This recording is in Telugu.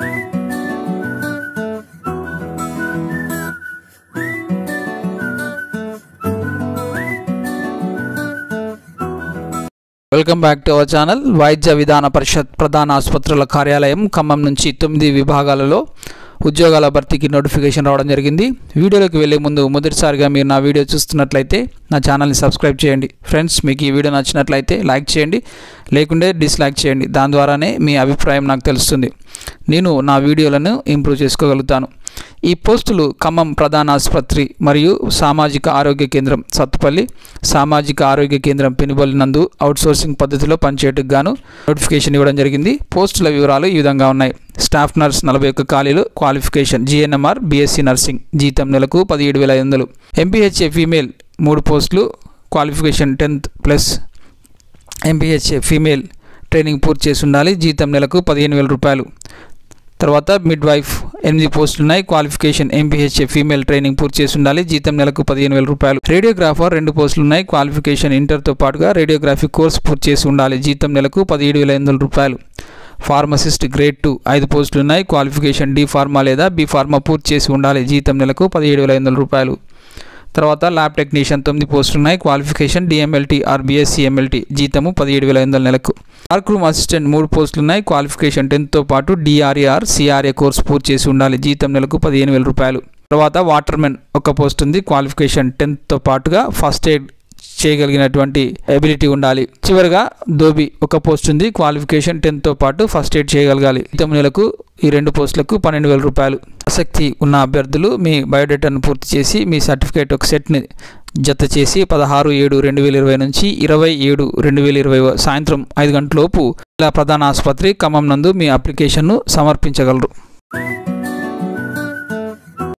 welcome back to our channel Vaidya Vidhana పరిషత్ ప్రధాన ఆసుపత్రుల కార్యాలయం ఖమ్మం నుంచి తొమ్మిది విభాగాలలో ఉద్యోగాల భర్తీకి నోటిఫికేషన్ రావడం జరిగింది వీడియోలోకి వెళ్ళే ముందు మొదటిసారిగా మీరు నా వీడియో చూస్తున్నట్లయితే నా ఛానల్ని సబ్స్క్రైబ్ చేయండి ఫ్రెండ్స్ మీకు ఈ వీడియో నచ్చినట్లయితే లైక్ చేయండి లేకుంటే డిస్లైక్ చేయండి దాని ద్వారానే మీ అభిప్రాయం నాకు తెలుస్తుంది నేను నా వీడియోలను ఇంప్రూవ్ చేసుకోగలుగుతాను ఈ పోస్టులు ఖమ్మం ప్రధాన ఆసుపత్రి మరియు సామాజిక ఆరోగ్య కేంద్రం సత్తుపల్లి సామాజిక ఆరోగ్య కేంద్రం పెనుబల్లి నందు అవుట్సోర్సింగ్ పద్ధతిలో పనిచేయడానికి గాను నోటిఫికేషన్ ఇవ్వడం జరిగింది పోస్టుల వివరాలు ఈ విధంగా ఉన్నాయి స్టాఫ్ నర్స్ నలభై ఒక్క ఖాళీలు క్వాలిఫికేషన్ జిఎన్ఎంఆర్ బీఎస్సీ నర్సింగ్ జీతం నెలకు పదిహేడు వేల ఐదు వందలు ఎంపీహెచ్ఏ ఫీమేల్ మూడు పోస్టులు qualification tenth plus MPHA female training పూర్తి చేసి ఉండాలి జీతం నెలకు పదిహేను వేల రూపాయలు తర్వాత మిడ్ వైఫ్ ఎనిమిది పోస్టులు ఉన్నాయి క్వాలిఫికేషన్ ఎంపీహెచ్ఏ ఫీమేల్ ట్రైనింగ్ పూర్తి చేసి ఉండాలి జీతం నెలకు పదిహేను వేల రూపాయలు రేడియోగ్రాఫర్ రెండు పోస్టులు ఉన్నాయి క్వాలిఫికేషన్ ఇంటర్తో పాటుగా రేడియోగ్రఫీ కోర్స్ పూర్తి చేసి ఉండాలి జీతం నెలకు పదిహేడు వేల ఐదు వందల రూపాయలు ఫార్మసిస్ట్ గ్రేడ్ టూ ఐదు పోస్టులు ఉన్నాయి క్వాలిఫికేషన్ డి ఫార్మా లేదా బి ఫార్మా పూర్తి చేసి ఉండాలి జీతం నెలకు పదిహేడు వేల ఐదు వందల రూపాయలు తర్వాత ల్యాబ్ టెక్నీషియన్ తొమ్మిది పోస్టులు ఉన్నాయి qualification DMLT or BSc MLT జీతము పదిహేడు వేల ఐదు వందల నెలకు డార్క్ రూమ్ అసిస్టెంట్ మూడు పోస్టులు ఉన్నాయి క్వాలిఫికేషన్ టెన్త్తో పాటు డిఆర్ఏఆర్ సిఆర్ఏ కోర్స్ పూర్తి చేసి ఉండాలి జీతం నెలకు పదిహేను వేల రూపాయలు తర్వాత వాటర్మెన్ ఒక పోస్ట్ ఉంది క్వాలిఫికేషన్ టెన్త్తో పాటుగా ఫస్ట్ ఎయిడ్ చేయగలిగినటువంటి ఎబిలిటీ ఉండాలి చివరిగా దోబి ఒక పోస్ట్ ఉంది క్వాలిఫికేషన్ టెన్త్తో పాటు ఫస్ట్ ఎయిడ్ చేయగలగాలి జీతం నెలకు ఈ రెండు పోస్టులకు పన్నెండు వేల రూపాయలు ఆసక్తి ఉన్న అభ్యర్థులు మీ బయోడేటాను పూర్తి చేసి మీ సర్టిఫికేట్ ఒక సెట్ని జత చేసి పదహారు ఏడు రెండు వేల ఇరవై నుంచి ఇరవై ఏడు రెండు వేల ఇరవై సాయంత్రం ఐదు గంటలలోపు జిల్లా ప్రధాన ఆసుపత్రి ఖమ్మం నందు మీ అప్లికేషన్ను సమర్పించగలరు